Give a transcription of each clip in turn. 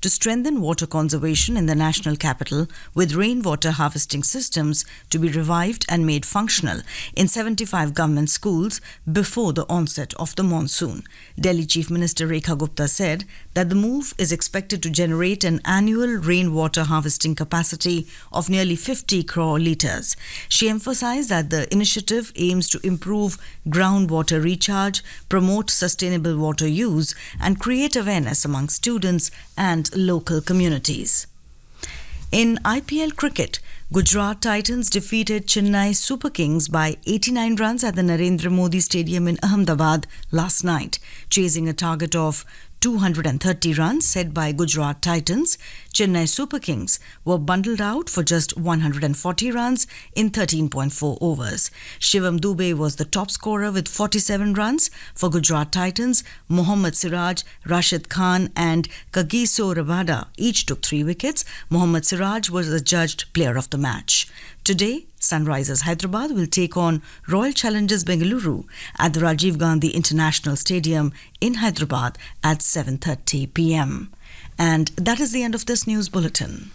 to strengthen water conservation in the national capital with rainwater harvesting systems to be revived and made functional in 75 government schools before the onset of the monsoon. Delhi Chief Minister Rekha Gupta said that the move is expected to generate an annual rainwater harvesting capacity of nearly 50 crore litres. She emphasized that the initiative aims to improve groundwater recharge, promote sustainable water use, and create awareness among students and local communities. In IPL cricket, Gujarat Titans defeated Chennai Super Kings by 89 runs at the Narendra Modi Stadium in Ahmedabad last night, chasing a target of 230 runs set by Gujarat Titans. Chennai Super Kings were bundled out for just 140 runs in 13.4 overs. Shivam Dubey was the top scorer with 47 runs for Gujarat Titans. Mohammad Siraj, Rashid Khan, and Kagiso Rabada each took three wickets. Mohammad Siraj was adjudged player of the match. Today, Sunrisers Hyderabad will take on Royal Challengers Bengaluru at the Rajiv Gandhi International Stadium in Hyderabad at 7:30 p.m. And that is the end of this news bulletin.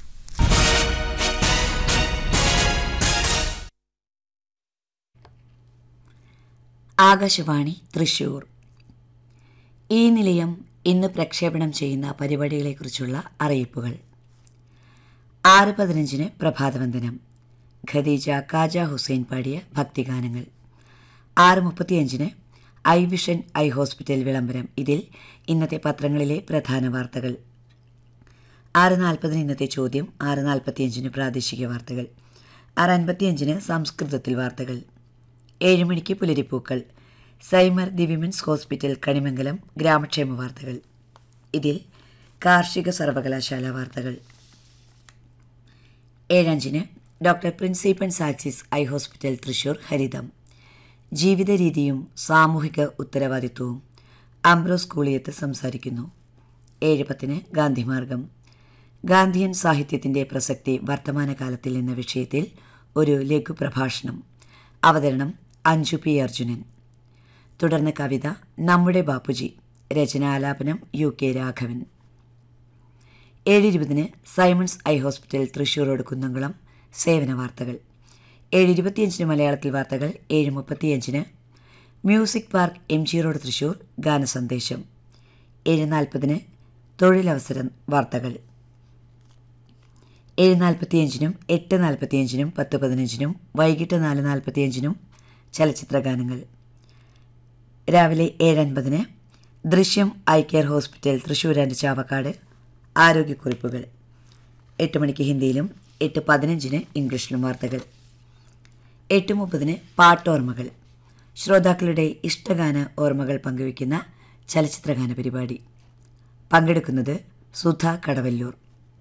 Akashvani Thrissur ഈ നിലയം ഇന്ന് പ്രക്ഷേപണം ചെയ്യുന്ന പരിപാടികളെക്കുറിച്ചുള്ള അറിയിപ്പുകൾ ആറ് പതിനഞ്ചിന് പ്രഭാതവന്ദനം ഖദീജ കാജ ഹുസൈൻ പാടിയ ഭക്തിഗാനങ്ങൾ ആറ് മുപ്പത്തിയഞ്ചിന് ഐ വിഷൻ ഐ ഹോസ്പിറ്റൽ വിളംബരം ഇതിൽ ഇന്നത്തെ പത്രങ്ങളിലെ പ്രധാന വാർത്തകൾ ആറ് നാൽപ്പതിന് ഇന്നത്തെ ചോദ്യം ആറ് നാൽപ്പത്തിയഞ്ചിന് പ്രാദേശിക വാർത്തകൾ ആറ് അൻപത്തിയഞ്ചിന് സംസ്കൃതത്തിൽ വാർത്തകൾ ഏഴ് മണിക്ക് പുലരിപ്പൂക്കൾ സൈമർ ദി വിമൻസ് ഹോസ്പിറ്റൽ കണിമംഗലം ഗ്രാമക്ഷേമ വാർത്തകൾ ഇതിൽ കാർഷിക സർവകലാശാല വാർത്തകൾ ഏഴഞ്ചിന് ഡോക്ടർ പ്രിൻസിപ്പൻ സാക്സിസ് ഐ ഹോസ്പിറ്റൽ തൃശൂർ ഹരിതം ജീവിത രീതിയും സാമൂഹിക ഉത്തരവാദിത്വവും അംബ്രോസ് കൂളിയത്ത് സംസാരിക്കുന്നു ഏഴ് പത്തിന് ഗാന്ധിമാർഗം ഗാന്ധിയൻ സാഹിത്യത്തിൻ്റെ പ്രസക്തി വർത്തമാനകാലത്തിൽ എന്ന വിഷയത്തിൽ ഒരു ലഘു പ്രഭാഷണം അവതരണം അഞ്ജു പി അർജുനൻ തുടർന്ന് കവിത നമ്മുടെ ബാപ്പുജി രചനാലാപനം യു കെ രാഘവൻ ഏഴ് ഇരുപതിന് Simon's eye hospital Thrissur road Kunnamkulam സേവന വാർത്തകൾ ഏഴ് ഇരുപത്തിയഞ്ചിന് മലയാളത്തിൽ വാർത്തകൾ ഏഴ് മുപ്പത്തിയഞ്ചിന് music park M G road Thrissur ഗാനസന്ദേശം ഏഴ് നാൽപ്പതിന് തൊഴിലവസര വാർത്തകൾ ഏഴ് നാൽപ്പത്തിയഞ്ചിനും എട്ട് നാൽപ്പത്തിയഞ്ചിനും പത്ത് പതിനഞ്ചിനും വൈകിട്ട് നാല് നാൽപ്പത്തിയഞ്ചിനും ചലച്ചിത്ര ഗാനങ്ങൾ രാവിലെ ഏഴ് അൻപതിന് Drishyam eye care hospital Thrissur and Chavakkad ആരോഗ്യക്കുറിപ്പുകൾ എട്ട് മണിക്ക് ഹിന്ദിയിലും എട്ട് പതിനഞ്ചിന് ഇംഗ്ലീഷിലും വാർത്തകൾ എട്ട് മുപ്പതിന് പാട്ടോർമ്മകൾ ശ്രോതാക്കളുടെ ഇഷ്ടഗാന ഓർമ്മകൾ പങ്കുവയ്ക്കുന്ന ചലച്ചിത്രഗാന പരിപാടി പങ്കെടുക്കുന്നത് സുധ കടവല്ലൂർ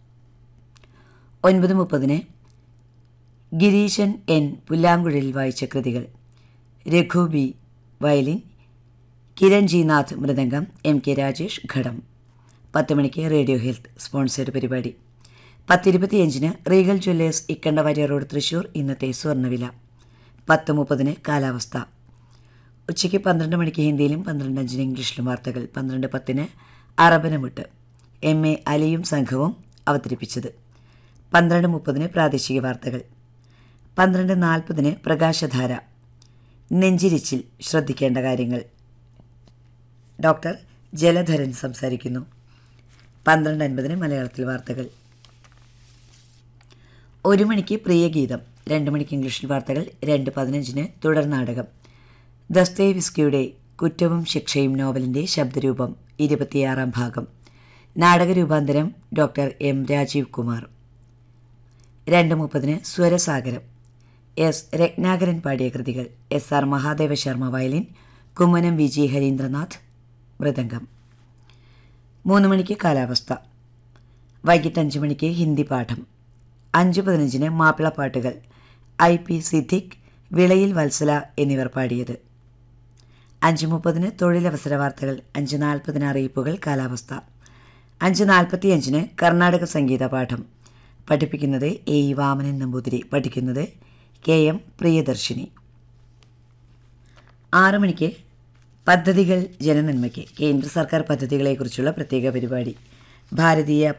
ഒൻപത് മുപ്പതിന് ഗിരീശൻ എൻ പുല്ലാങ്കുഴലിൽ വായിച്ച കൃതികൾ Raghu B violin Kiran G Nath mridangam M K Rajesh ghatam പത്ത് മണിക്ക് റേഡിയോ ഹെൽത്ത് സ്പോൺസേഡ് പരിപാടി പത്തിരുപത്തിയഞ്ചിന് Regal Jewellers Ikkanda Warrier road Thrissur ഇന്നത്തെ സ്വർണ്ണവില പത്ത് മുപ്പതിന് കാലാവസ്ഥ ഉച്ചയ്ക്ക് പന്ത്രണ്ട് മണിക്ക് ഹിന്ദിയിലും പന്ത്രണ്ട് അഞ്ചിന് ഇംഗ്ലീഷിലും വാർത്തകൾ പന്ത്രണ്ട് പത്തിന് അറബനമുട്ട് എം എ അലിയും സംഘവും അവതരിപ്പിച്ചത് പന്ത്രണ്ട് മുപ്പതിന് പ്രാദേശിക വാർത്തകൾ പന്ത്രണ്ട് നാൽപ്പതിന് പ്രകാശധാര നെഞ്ചിരിച്ചിൽ ശ്രദ്ധിക്കേണ്ട കാര്യങ്ങൾ ഡോക്ടർ ജലധരൻ സംസാരിക്കുന്നു പന്ത്രണ്ട് അൻപതിന് മലയാളത്തിൽ വാർത്തകൾ ഒരു മണിക്ക് പ്രിയഗീതം രണ്ട് മണിക്ക് ഇംഗ്ലീഷിൽ വാർത്തകൾ രണ്ട് പതിനഞ്ചിന് തുടർ നാടകം ദസ്തേവിസ്കിയുടെ കുറ്റവും ശിക്ഷയും നോവലിൻ്റെ ശബ്ദരൂപം ഇരുപത്തിയാറാം ഭാഗം നാടകരൂപാന്തരം ഡോക്ടർ എം രാജീവ് കുമാർ രണ്ട് മുപ്പതിന് സ്വരസാഗരം എസ് രത്നാകരൻ പാടിയ കൃതികൾ S R Mahadeva Sharma violin Kummanam V G Harindranath mridangam മൂന്ന് മണിക്ക് കാലാവസ്ഥ വൈകിട്ട് അഞ്ച് മണിക്ക് ഹിന്ദി പാഠം അഞ്ച് പതിനഞ്ചിന് മാപ്പിളപ്പാട്ടുകൾ ഐ പി സിദ്ദിഖ് വിളയിൽ വത്സല എന്നിവർ പാടിയത് അഞ്ച് മുപ്പതിന് തൊഴിലവസര വാർത്തകൾ അഞ്ച് നാൽപ്പതിന് അറിയിപ്പുകൾ കാലാവസ്ഥ അഞ്ച് നാൽപ്പത്തിയഞ്ചിന് കർണാടക സംഗീത പാഠം പഠിപ്പിക്കുന്നത് എ ഇ വാമനൻ നമ്പൂതിരി പഠിക്കുന്നത് കെ എം പ്രിയദർശിനി ആറ് മണിക്ക് പദ്ധതികൾ ജനനന്മയ്ക്ക് കേന്ദ്ര സർക്കാർ പദ്ധതികളെക്കുറിച്ചുള്ള പ്രത്യേക പരിപാടി ഭാരതീയ